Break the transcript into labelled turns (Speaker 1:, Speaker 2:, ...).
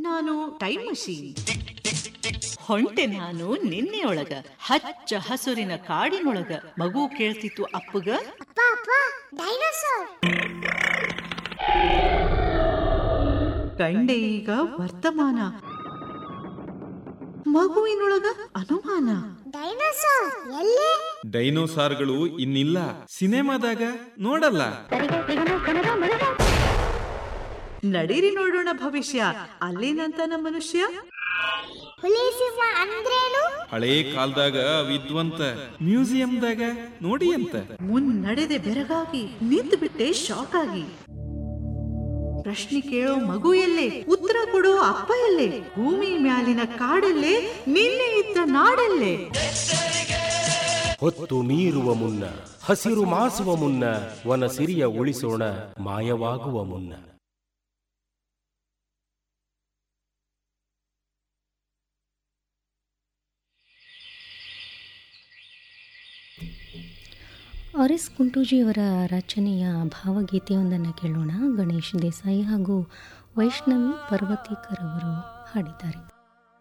Speaker 1: ನಾನು time machine ಹೊಂಟೆ ನಾನು ನಿನ್ನೆಯೊಳಗ ಹಚ್ಚ ಹಸುರಿನ ಕಾಡಿನೊಳಗ ಮಗು ಕೇಳ್ತಿತ್ತು ಅಪ್ಪಗ
Speaker 2: ಅಪ್ಪ ಅಪ್ಪ ಡೈನೋಸಾರ್
Speaker 1: ಕಂಡೆ ಈಗ ವರ್ತಮಾನ ಮಗುವಿನೊಳಗ ಅನುಮಾನ
Speaker 2: ಡೈನೋಸಾರ್ ಎಲ್ಲೇ
Speaker 3: ಡೈನೋಸಾರ್ಗಳು ಇನ್ನಿಲ್ಲ ಸಿನಿಮಾದಾಗ ನೋಡಲ್ಲ
Speaker 1: ನಡೀರಿ ನೋಡೋಣ ಭವಿಷ್ಯ ಅಲ್ಲೇನಂತ ನಮ್ಮ ಮನುಷ್ಯ
Speaker 2: ಹುಲಿ ಸಿಂಹ ಅಂದ್ರೇನು
Speaker 3: ಹಳೇ ಕಾಲದಾಗ ವಿದ್ವಂತ ಮ್ಯೂಸಿಯಂದಾಗ ನೋಡಿ ಅಂತ
Speaker 1: ಮುನ್ನಡೆದೆ ಬೆರಗಾಗಿ ನಿಂತು ಬಿಟ್ಟೆ ಶಾಕ್ ಆಗಿ ಪ್ರಶ್ನೆ ಕೇಳೋ ಮಗು ಎಲ್ಲೇ ಉತ್ತರ ಕೊಡೋ ಅಪ್ಪ ಎಲ್ಲೇ ಭೂಮಿ ಮ್ಯಾಲಿನ ಕಾಡಲ್ಲೇ ನಿನ್ನೆ ಇದ್ದ ನಾಡಲ್ಲೇ
Speaker 4: ಹೊತ್ತು ಮೀರುವ ಮುನ್ನ ಹಸಿರು ಮಾಸುವ ಮುನ್ನ ವನ ಸಿರಿಯ ಉಳಿಸೋಣ ಮಾಯವಾಗುವ ಮುನ್ನ
Speaker 5: ಆರ್ ಎಸ್ ಕುಂಟೂಜಿಯವರ ರಚನೆಯ ಭಾವಗೀತೆಯೊಂದನ್ನು ಕೇಳೋಣ ಗಣೇಶ್ ದೇಸಾಯಿ ಹಾಗೂ ವೈಷ್ಣವಿ ಪರ್ವತೀಕರ್ ಅವರು ಹಾಡಿದ್ದಾರೆ